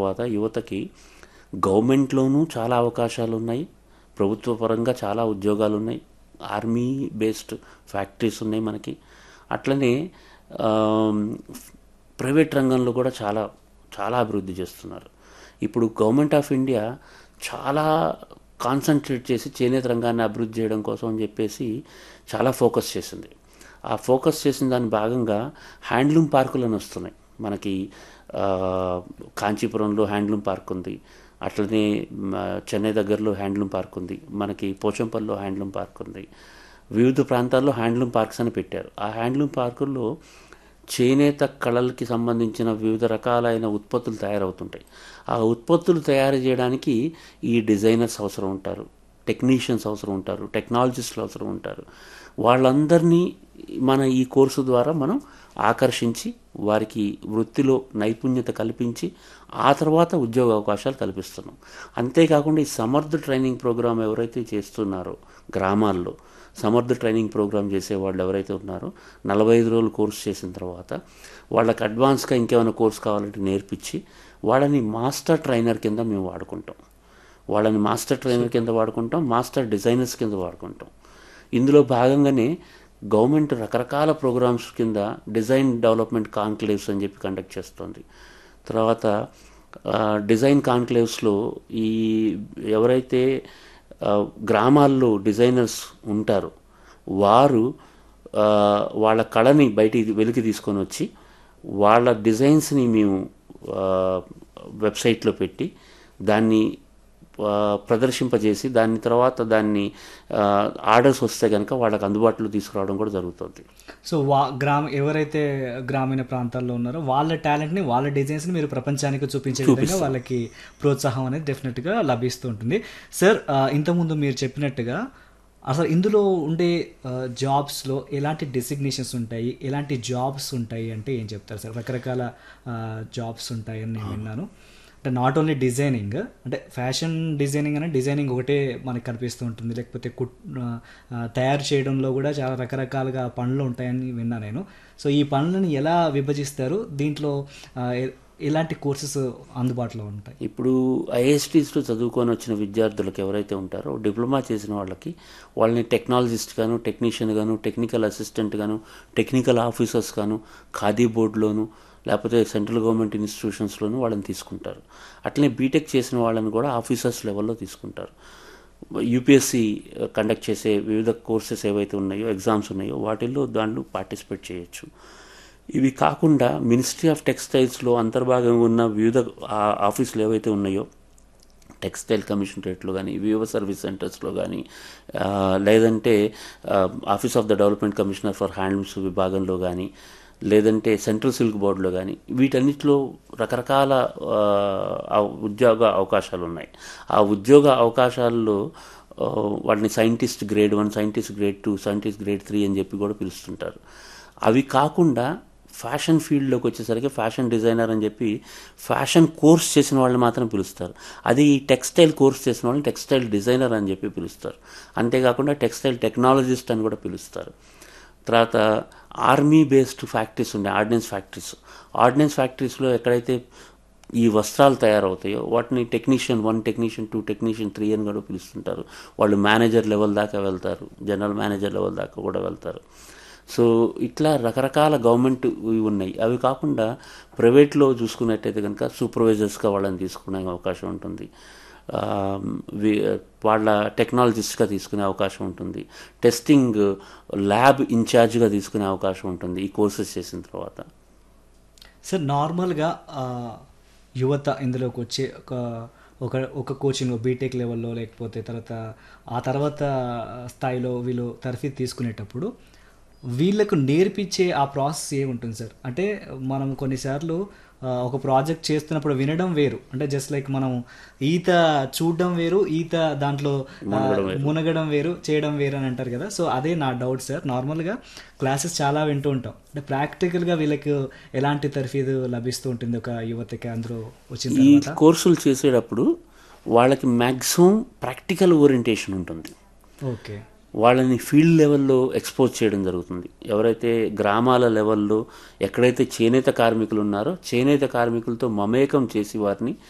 తర్వాత యువతకి గవర్నమెంట్లోనూ చాలా అవకాశాలు ఉన్నాయి ప్రభుత్వ పరంగా చాలా ఉద్యోగాలు ఉన్నాయి ఆర్మీ బేస్డ్ ఫ్యాక్టరీస్ ఉన్నాయి మనకి అట్లనే ఆమ్, ప్రైవేట్ రంగంలో కూడా చాలా చాలా అభివృద్ధి చేస్తున్నారు ఇప్పుడు గవర్నమెంట్ ఆఫ్ ఇండియా చాలా కాన్సన్ట్రేట్ చేసి చేనేత రంగాన్ని అభివృద్ధి చేయడం కోసం అని చెప్పేసి చాలా ఫోకస్ చేసింది ఆ ఫోకస్ చేసిన దాని భాగంగా హ్యాండ్లూమ్ పార్కులు అని వస్తున్నాయి మనకి ఆ, కాంచీపురంలో హ్యాండ్లూమ్ పార్క్ ఉంది అట్లనే మ, చెన్నై దగ్గరలో హ్యాండ్లూమ్ పార్క్ ఉంది మనకి పోచంపల్లిలో హ్యాండ్లూమ్ పార్క్ ఉంది వివిధ ప్రాంతాల్లో హ్యాండ్లూమ్ పార్క్స్ అని పెట్టారు ఆ హ్యాండ్లూమ్ పార్కుల్లో చేనేత కళలకి సంబంధించిన వివిధ రకాలైన ఉత్పత్తులు తయారవుతుంటాయి ఆ ఉత్పత్తులు తయారు చేయడానికి ఈ డిజైనర్స్ అవసరం ఉంటారు టెక్నీషియన్స్ అవసరం ఉంటారు టెక్నాలజిస్టులు అవసరం ఉంటారు వాళ్ళందరినీ మన ఈ కోర్సు ద్వారా మనం ఆకర్షించి వారికి వృత్తిలో నైపుణ్యత కల్పించి ఆ తర్వాత ఉద్యోగ అవకాశాలు కల్పిస్తున్నాం అంతేకాకుండా ఈ సమర్థ ట్రైనింగ్ ప్రోగ్రాం ఎవరైతే చేస్తున్నారో గ్రామాల్లో సమర్థ ట్రైనింగ్ ప్రోగ్రామ్ చేసే వాళ్ళు ఎవరైతే ఉన్నారో నలభై ఐదు రోజులు కోర్స్ చేసిన తర్వాత వాళ్ళకి అడ్వాన్స్గా ఇంకేమైనా కోర్స్ కావాలంటే నేర్పించి వాళ్ళని మాస్టర్ ట్రైనర్ కింద మేము వాడుకుంటాం వాళ్ళని మాస్టర్ ట్రైనర్ కింద వాడుకుంటాం మాస్టర్ డిజైనర్స్ కింద వాడుకుంటాం ఇందులో భాగంగానే గవర్నమెంట్ రకరకాల ప్రోగ్రామ్స్ కింద డిజైన్ డెవలప్మెంట్ కాన్క్లేవ్స్ అని చెప్పి కండక్ట్ చేస్తుంది తర్వాత ఆ, డిజైన్ కాన్క్లేవ్స్లో ఈ ఎవరైతే ఆ, గ్రామాల్లో డిజైనర్స్ ఉంటారో వారు ఆ, వాళ్ళ కళని బయటికి వెలికి తీసుకొని వచ్చి వాళ్ళ డిజైన్స్ని మేము ఆ, వెబ్సైట్లో పెట్టి దాన్ని ఆ, ప్రదర్శింపజేసి దాని తర్వాత దాన్ని ఆ, ఆర్డర్స్ వస్తే కనుక వాళ్ళకి అందుబాటులో తీసుకురావడం కూడా జరుగుతుంది సో వా గ్రామ ఎవరైతే గ్రామీణ ప్రాంతాల్లో ఉన్నారో వాళ్ళ టాలెంట్ని వాళ్ళ డిజైన్స్ని మీరు ప్రపంచానికి చూపించే విధంగా వాళ్ళకి ప్రోత్సాహం అనేది డెఫినెట్గా లభిస్తూ ఉంటుంది సార్ ఆ, ఇంతకుముందు మీరు చెప్పినట్టుగా అసలు ఇందులో ఉండే జాబ్స్లో ఎలాంటి డెసిగ్నేషన్స్ ఉంటాయి ఎలాంటి జాబ్స్ ఉంటాయి అంటే ఏం చెప్తారు సార్ రకరకాల జాబ్స్ ఉంటాయని నేను విన్నాను అంటే నాట్ ఓన్లీ డిజైనింగ్ అంటే ఫ్యాషన్ డిజైనింగ్ అనే డిజైనింగ్ ఒకటే మనకి కనిపిస్తూ ఉంటుంది లేకపోతే కుట్ ఆ, ఆ, తయారు చేయడంలో కూడా చాలా రకరకాలుగా పనులు ఉంటాయని విన్నా నేను సో ఈ పనులను ఎలా విభజిస్తారు దీంట్లో ఆ, ఎ- ఎలాంటి కోర్సెస్ అందుబాటులో ఉంటాయి ఇప్పుడు ఐఎస్టీస్లో చదువుకొని వచ్చిన విద్యార్థులకు ఎవరైతే ఉంటారో డిప్లొమా చేసిన వాళ్ళకి వాళ్ళని టెక్నాలజిస్ట్ గాను టెక్నీషియన్ గాను టెక్నికల్ అసిస్టెంట్ గాను టెక్నికల్ ఆఫీసర్స్ గాను ఖాదీ బోర్డులోను లేకపోతే సెంట్రల్ గవర్నమెంట్ ఇన్స్టిట్యూషన్స్లోనూ వాళ్ళని తీసుకుంటారు అట్లనే బీటెక్ చేసిన వాళ్ళని కూడా ఆఫీసర్స్ లెవెల్లో తీసుకుంటారు యూపీఎస్సి కండక్ట్ చేసే వివిధ కోర్సెస్ ఏవైతే ఉన్నాయో ఎగ్జామ్స్ ఉన్నాయో వాటిల్లో దాంట్లో పార్టిసిపేట్ చేయొచ్చు ఇవి కాకుండా మినిస్ట్రీ ఆఫ్ టెక్స్టైల్స్లో అంతర్భాగంగా ఉన్న వివిధ ఆ- ఆఫీసులు ఏవైతే ఉన్నాయో టెక్స్టైల్ కమిషనరేట్లో కానీ వివో సర్వీస్ సెంటర్స్లో కానీ ఆ, లేదంటే ఆ, office of the development commissioner for handlooms విభాగంలో కానీ లేదంటే సెంట్రల్ సిల్క్ బోర్డులో కానీ వీటన్నిటిలో రకరకాల ఆ, ఆ ఉద్యోగ అవకాశాలు ఉన్నాయి ఆ ఉద్యోగ అవకాశాల్లో ఆ, వాటిని scientist grade one scientist grade two scientist grade three అని చెప్పి కూడా పిలుస్తుంటారు అవి కాకుండా ఫ్యాషన్ ఫీల్డ్లోకి వచ్చేసరికి ఫ్యాషన్ డిజైనర్ అని చెప్పి ఫ్యాషన్ కోర్స్ చేసిన వాళ్ళని మాత్రం పిలుస్తారు అది ఈ టెక్స్టైల్ కోర్స్ చేసిన వాళ్ళని టెక్స్టైల్ డిజైనర్ అని చెప్పి పిలుస్తారు అంతేకాకుండా టెక్స్టైల్ టెక్నాలజిస్ట్ అని కూడా పిలుస్తారు తర్వాత ఆర్మీ బేస్డ్ ఫ్యాక్టరీస్ ఉన్నాయి ఆర్డినెన్స్ ఫ్యాక్టరీస్ ఆర్డినెన్స్ ఫ్యాక్టరీస్లో ఎక్కడైతే ఈ వస్త్రాలు తయారవుతాయో వాటిని technician one technician two technician three అని కూడా పిలుస్తుంటారు వాళ్ళు మేనేజర్ లెవెల్ దాకా వెళ్తారు జనరల్ మేనేజర్ లెవెల్ దాకా కూడా వెళ్తారు సో ఇట్లా రకరకాల గవర్నమెంట్ ఇవి ఉన్నాయి అవి కాకుండా ప్రైవేట్లో చూసుకున్నట్టయితే కనుక సూపర్వైజర్స్గా వాళ్ళని తీసుకునే అవకాశం ఉంటుంది ఆ, వి- వాళ్ళ టెక్నాలజిస్ట్గా తీసుకునే అవకాశం ఉంటుంది టెస్టింగ్ ల్యాబ్ ఇన్ఛార్జ్గా తీసుకునే అవకాశం ఉంటుంది ఈ కోర్సెస్ చేసిన తర్వాత సార్ నార్మల్గా ఆ, యువత ఇందులోకి వచ్చే ఒక ఒక ఒక కోచింగ్ బీటెక్ లెవెల్లో లేకపోతే తర్వాత ఆ తర్వాత స్థాయిలో వీళ్ళు తరఫీ తీసుకునేటప్పుడు వీళ్ళకు నేర్పించే ఆ ప్రాసెస్ ఏముంటుంది సార్ అంటే మనం కొన్నిసార్లు ఆ, ఒక ప్రాజెక్ట్ చేస్తున్నప్పుడు వినడం వేరు అంటే జస్ట్ లైక్ మనం ఈత చూడడం వేరు ఈత దాంట్లో ఆ, మునగడం వేరు చేయడం వేరు అని అంటారు కదా సో అదే నా డౌట్ సార్ నార్మల్గా క్లాసెస్ చాలా వింటూ ఉంటాం అంటే ప్రాక్టికల్గా వీళ్ళకి ఎలాంటి తర్ఫీదు లభిస్తూ ఉంటుంది ఒక యువతకి అందులో వచ్చిన ఈ తర్వాత కోర్సులు చేసేటప్పుడు వాళ్ళకి మ్యాక్సిమం ప్రాక్టికల్ ఓరియంటేషన్ ఉంటుంది ఓకే వాళ్ళని ఫీల్డ్ లెవెల్లో ఎక్స్పోజ్ చేయడం జరుగుతుంది ఎవరైతే గ్రామాల లెవెల్లో ఎక్కడైతే చేనేత కార్మికులు ఉన్నారో చేనేత కార్మికులతో మమేకం చేసి వారిని